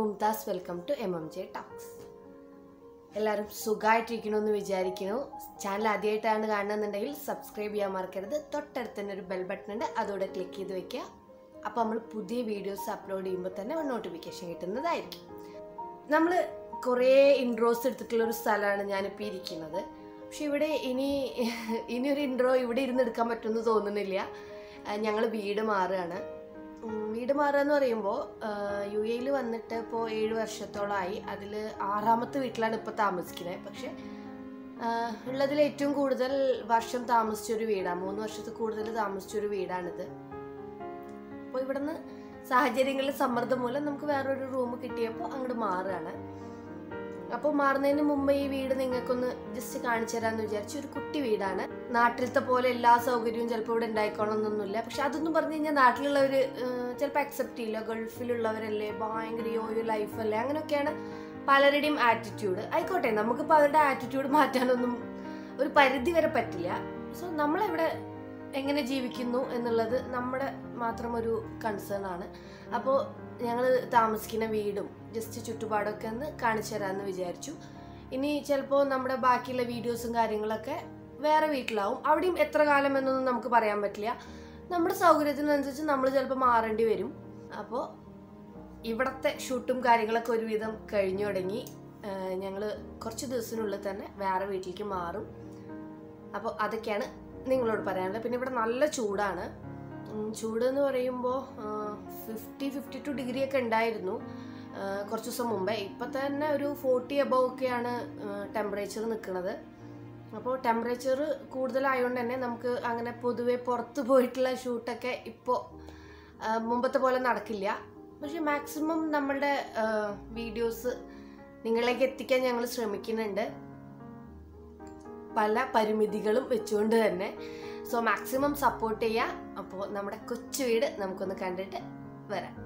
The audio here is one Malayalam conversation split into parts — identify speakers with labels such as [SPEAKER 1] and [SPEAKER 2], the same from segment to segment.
[SPEAKER 1] Mumtaz welcome to M M J talks എല്ലാവരും സുഖമായിട്ടിരിക്കണമെന്ന് വിചാരിക്കുന്നു ചാനൽ ആദ്യമായിട്ടാണ് കാണുന്നുണ്ടെങ്കിൽ സബ്സ്ക്രൈബ് ചെയ്യാൻ മറക്കരുത് തൊട്ടടുത്ത് തന്നെ ഒരു ബെൽ ബട്ടൺ ഉണ്ട് അതോടെ ക്ലിക്ക് ചെയ്ത് വെക്കുക അപ്പോൾ നമ്മൾ പുതിയ വീഡിയോസ് അപ്ലോഡ് ചെയ്യുമ്പോൾ തന്നെ നോട്ടിഫിക്കേഷൻ കിട്ടുന്നതായിരിക്കും നമ്മൾ കുറേ ഇൻട്രോസ് എടുത്തിട്ടുള്ള ഒരു സ്ഥലമാണ് ഞാനിപ്പോൾ ഇരിക്കുന്നത് പക്ഷെ ഇവിടെ ഇനി ഇനി ഒരു ഇൻട്രോ ഇവിടെ ഇരുന്ന് എടുക്കാൻ പറ്റുമെന്ന് തോന്നുന്നില്ല ഞങ്ങൾ വീട് മാറുകയാണ് ഉം, വീട് മാറുക എന്ന് പറയുമ്പോൾ യു എയിൽ വന്നിട്ട് ഇപ്പോൾ ഏഴ് വർഷത്തോളമായി അതിൽ ആറാമത്തെ വീട്ടിലാണ് ഇപ്പോൾ താമസിക്കുന്നത് പക്ഷെ ഉള്ളതിൽ ഏറ്റവും കൂടുതൽ വർഷം താമസിച്ചൊരു വീടാണ് മൂന്ന് വർഷത്തിൽ കൂടുതൽ താമസിച്ചൊരു വീടാണിത് അപ്പോൾ ഇവിടുന്ന് സാഹചര്യങ്ങളിൽ സമ്മർദ്ദം മൂലം നമുക്ക് വേറൊരു റൂം കിട്ടിയപ്പോൾ അങ്ങോട്ട് മാറുകയാണ് അപ്പോൾ മാറുന്നതിന് മുമ്പ് ഈ വീട് നിങ്ങൾക്കൊന്ന് ജസ്റ്റ് കാണിച്ചു തരാമെന്ന് വിചാരിച്ചു ഒരു കുട്ടി വീടാണ് നാട്ടിലത്തെ പോലെ എല്ലാ സൗകര്യവും ചിലപ്പോൾ ഇവിടെ ഉണ്ടായിക്കോണമെന്നൊന്നുമില്ല പക്ഷെ അതൊന്നും പറഞ്ഞു കഴിഞ്ഞാൽ നാട്ടിലുള്ളവർ ചിലപ്പോൾ അക്സെപ്റ്റ് ചെയ്യില്ല ഗൾഫിലുള്ളവരല്ലേ ഭയങ്കര യോയോ ലൈഫല്ലേ അങ്ങനെയൊക്കെയാണ് പലരുടെയും ആറ്റിറ്റ്യൂഡ് ആയിക്കോട്ടെ നമുക്കിപ്പോൾ അവരുടെ ആറ്റിറ്റ്യൂഡ് മാറ്റാനൊന്നും ഒരു പരിധി വരെ പറ്റില്ല സോ നമ്മളെവിടെ എങ്ങനെ ജീവിക്കുന്നു എന്നുള്ളത് നമ്മുടെ മാത്രം ഒരു കൺസേൺ ആണ് അപ്പോൾ ഞങ്ങൾ താമസിക്കുന്ന വീടും ജസ്റ്റ് ചുറ്റുപാടൊക്കെ ഒന്ന് കാണിച്ചു തരാമെന്ന് വിചാരിച്ചു ഇനി ചിലപ്പോൾ നമ്മുടെ ബാക്കിയുള്ള വീഡിയോസും കാര്യങ്ങളൊക്കെ വേറെ വീട്ടിലാവും അവിടെയും എത്ര കാലം എന്നൊന്നും നമുക്ക് പറയാൻ പറ്റില്ല നമ്മുടെ സൗകര്യത്തിനനുസരിച്ച് നമ്മൾ ചിലപ്പോൾ മാറേണ്ടി വരും അപ്പോൾ ഇവിടുത്തെ ഷൂട്ടും കാര്യങ്ങളൊക്കെ ഒരുവിധം കഴിഞ്ഞു തുടങ്ങി ഞങ്ങൾ കുറച്ച് ദിവസത്തിനുള്ളിൽ തന്നെ വേറെ വീട്ടിലേക്ക് മാറും അപ്പോൾ അതൊക്കെയാണ് നിങ്ങളോട് പറയാനുള്ളത് പിന്നെ ഇവിടെ നല്ല ചൂടാണ് ഉം, ചൂട് എന്ന് പറയുമ്പോൾ ഫിഫ്റ്റി ഫിഫ്റ്റി ടു ഡിഗ്രി ഒക്കെ ഉണ്ടായിരുന്നു ആ, കുറച്ച് ദിവസം മുമ്പേ ഇപ്പം തന്നെ ഒരു ഫോർട്ടി അബവ് ഒക്കെയാണ് ടെമ്പറേച്ചർ നിൽക്കുന്നത് അപ്പോൾ ടെമ്പറേച്ചർ കൂടുതലായതുകൊണ്ട് തന്നെ നമുക്ക് അങ്ങനെ പൊതുവെ പുറത്ത് പോയിട്ടുള്ള ഷൂട്ടൊക്കെ ഇപ്പോൾ മുമ്പത്തെ പോലെ നടക്കില്ല പക്ഷെ മാക്സിമം നമ്മളുടെ വീഡിയോസ് നിങ്ങളിലേക്ക് എത്തിക്കാൻ ഞങ്ങൾ ശ്രമിക്കുന്നുണ്ട് പല പരിമിതികളും വെച്ചുകൊണ്ട് തന്നെ സോ മാക്സിമം സപ്പോർട്ട് ചെയ്യുക അപ്പോൾ നമ്മുടെ കൊച്ചു വീട് നമുക്കൊന്ന് കണ്ടിട്ട് വരാം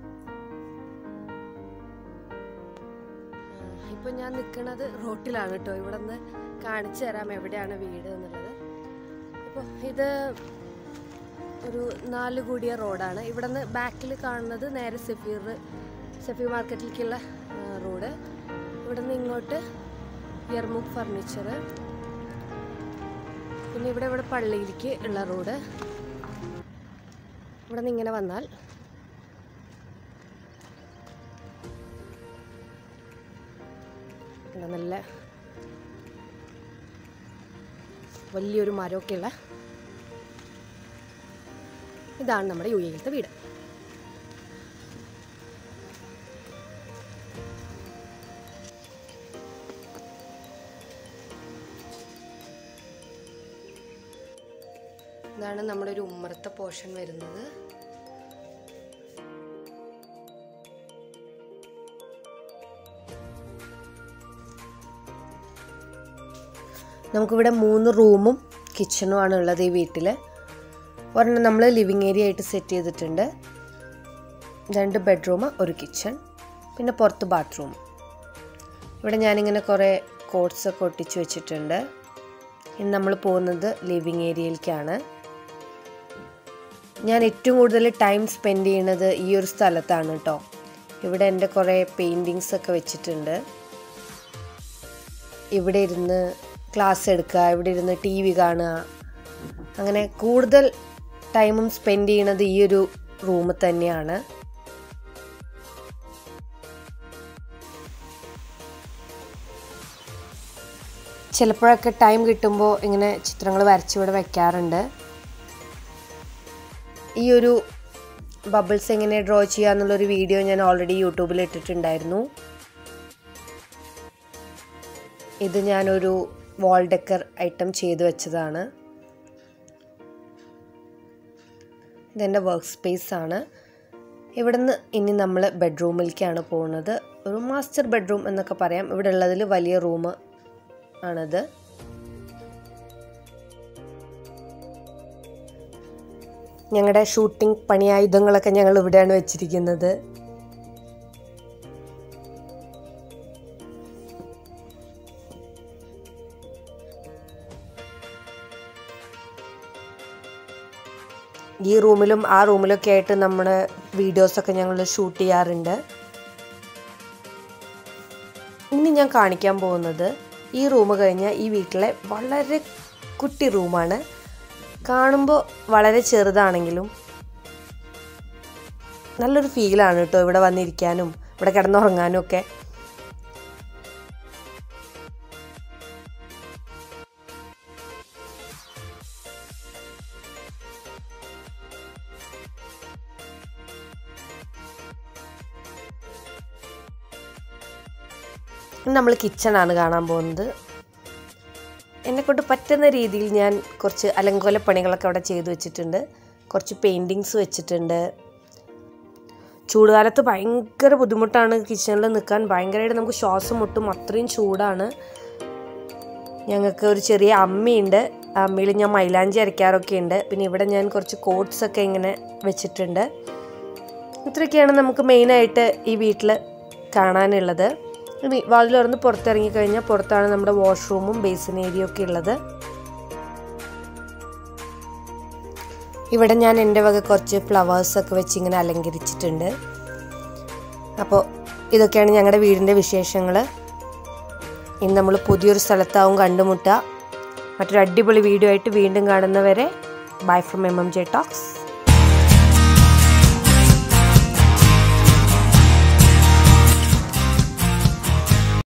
[SPEAKER 1] ഇപ്പൊ ഞാൻ നിൽക്കുന്നത് റോട്ടിലാണ് കേട്ടോ ഇവിടെ നിന്ന് കാണിച്ചു തരാം എവിടെയാണ് വീട് എന്നുള്ളത് അപ്പോൾ ഇത് ഒരു നാല് കൂടിയ റോഡാണ് ഇവിടെ നിന്ന് ബാക്കിൽ കാണുന്നത് നേരെ സഫീർ സഫീർ മാർക്കറ്റിലേക്കുള്ള റോഡ് ഇവിടെ നിന്ന് ഇങ്ങോട്ട് യർമുഖ് ഫർണിച്ചർ പിന്നെ ഇവിടെ ഇവിടെ പള്ളിയിലേക്ക് ഉള്ള റോഡ് ഇവിടെ നിന്ന് ഇങ്ങനെ വന്നാൽ ഇവിടെ നല്ല വലിയൊരു മരമൊക്കെ ഉള്ള ഇതാണ് നമ്മുടെ യു എയിലത്തെ വീട് ഇതാണ് നമ്മുടെ ഒരു ഉമ്മറത്തെ പോർഷൻ വരുന്നത് നമുക്കിവിടെ മൂന്ന് റൂമും കിച്ചണും ആണ് ഉള്ളത് ഈ വീട്ടിൽ ഒരെണ്ണം നമ്മൾ ലിവിങ് ഏരിയ ആയിട്ട് സെറ്റ് ചെയ്തിട്ടുണ്ട് രണ്ട് ബെഡ്റൂം ഒരു കിച്ചൺ പിന്നെ പുറത്ത് ബാത്റൂം ഇവിടെ ഞാനിങ്ങനെ കുറേ കോട്ട്സ് ഒക്കെ ഒട്ടിച്ച് വെച്ചിട്ടുണ്ട് ഇന്ന് നമ്മൾ പോകുന്നത് ലിവിങ് ഏരിയയിലേക്കാണ് ഞാൻ ഏറ്റവും കൂടുതൽ ടൈം സ്പെൻഡ് ചെയ്യുന്നത് ഈ ഒരു സ്ഥലത്താണ് കേട്ടോ ഇവിടെ എൻ്റെ കുറേ പെയിൻറ്റിങ്സ് ഒക്കെ വെച്ചിട്ടുണ്ട് ഇവിടെ ഇരുന്ന് ക്ലാസ് എടുക്കുക ഇവിടെ ഇരുന്ന് ടി വി കാണുക അങ്ങനെ കൂടുതൽ ടൈമും സ്പെൻഡ് ചെയ്യണത് ഈ ഒരു റൂമിൽ തന്നെയാണ് ചിലപ്പോഴൊക്കെ ടൈം കിട്ടുമ്പോൾ ഇങ്ങനെ ചിത്രങ്ങൾ വരച്ചിവിടെ വെക്കാറുണ്ട് ഈ ഒരു ബബിൾസ് എങ്ങനെ ഡ്രോ ചെയ്യുക എന്നുള്ളൊരു വീഡിയോ ഞാൻ ഓൾറെഡി യൂട്യൂബിൽ ഇട്ടിട്ടുണ്ടായിരുന്നു ഇത് ഞാനൊരു വാൾ ഡെക്കർ ഐറ്റം ചെയ്തു വെച്ചതാണ് ഇതെൻ്റെ വർക്ക് സ്പേസ് ആണ് ഇവിടുന്ന് ഇനി നമ്മൾ ബെഡ്റൂമിലേക്കാണ് പോകുന്നത് ഒരു മാസ്റ്റർ ബെഡ്റൂം എന്നൊക്കെ പറയാം ഇവിടെ ഉള്ളതിൽ വലിയ റൂം ആണിത് ഞങ്ങളുടെ ഷൂട്ടിംഗ് പണിയായുധങ്ങളൊക്കെ ഞങ്ങൾ ഇവിടെയാണ് വെച്ചിരിക്കുന്നത് ഈ റൂമിലും ആ റൂമിലൊക്കെ ആയിട്ട് നമ്മുടെ വീഡിയോസൊക്കെ ഞങ്ങൾ ഷൂട്ട് ചെയ്യാറുണ്ട് ഇനി ഞാൻ കാണിക്കാൻ പോകുന്നത് ഈ റൂം കഴിഞ്ഞാൽ ഈ വീട്ടിലെ വളരെ കുട്ടി റൂമാണ് കാണുമ്പോൾ വളരെ ചെറുതാണെങ്കിലും നല്ലൊരു ഫീലാണ് കേട്ടോ ഇവിടെ വന്നിരിക്കാനും ഇവിടെ കിടന്നുറങ്ങാനും ഒക്കെ നമ്മൾ കിച്ചണാണ് കാണാൻ പോകുന്നത് എന്നെക്കൊണ്ട് പറ്റുന്ന രീതിയിൽ ഞാൻ കുറച്ച് അലങ്കോല പണികളൊക്കെ അവിടെ ചെയ്തു വെച്ചിട്ടുണ്ട് കുറച്ച് പെയിൻറ്റിങ്സ് വെച്ചിട്ടുണ്ട് ചൂടുകാലത്ത് ഭയങ്കര ബുദ്ധിമുട്ടാണ് കിച്ചണിൽ നിൽക്കാൻ ഭയങ്കരമായിട്ട് നമുക്ക് ശ്വാസം മുട്ടും അത്രയും ചൂടാണ് ഞങ്ങൾക്ക് ഒരു ചെറിയ അമ്മയുണ്ട് അമ്മയിൽ ഞാൻ മൈലാഞ്ചി അരയ്ക്കാറൊക്കെ ഉണ്ട് പിന്നെ ഇവിടെ ഞാൻ കുറച്ച് കോട്ട്സ് ഒക്കെ ഇങ്ങനെ വെച്ചിട്ടുണ്ട് ഇത്രയൊക്കെയാണ് നമുക്ക് മെയിനായിട്ട് ഈ വീട്ടിൽ കാണാനുള്ളത് ഇനി വാതിൽ തുറന്ന് പുറത്തിറങ്ങി കഴിഞ്ഞാൽ പുറത്താണ് നമ്മുടെ വാഷ്റൂമും ബേസിൻ ഏരിയ ഒക്കെ ഉള്ളത് ഇവിടെ ഞാൻ എൻ്റെ വക കുറച്ച് ഫ്ലവേഴ്സൊക്കെ വെച്ച് ഇങ്ങനെ അലങ്കരിച്ചിട്ടുണ്ട് അപ്പോൾ ഇതൊക്കെയാണ് ഞങ്ങളുടെ വീടിൻ്റെ വിശേഷങ്ങൾ ഇന്ന് നമ്മൾ പുതിയൊരു സ്ഥലത്താവും കണ്ടുമുട്ടുക മറ്റൊരു അടിപൊളി വീഡിയോ ആയിട്ട് വീണ്ടും കാണുന്നവരെ bye from M M J talks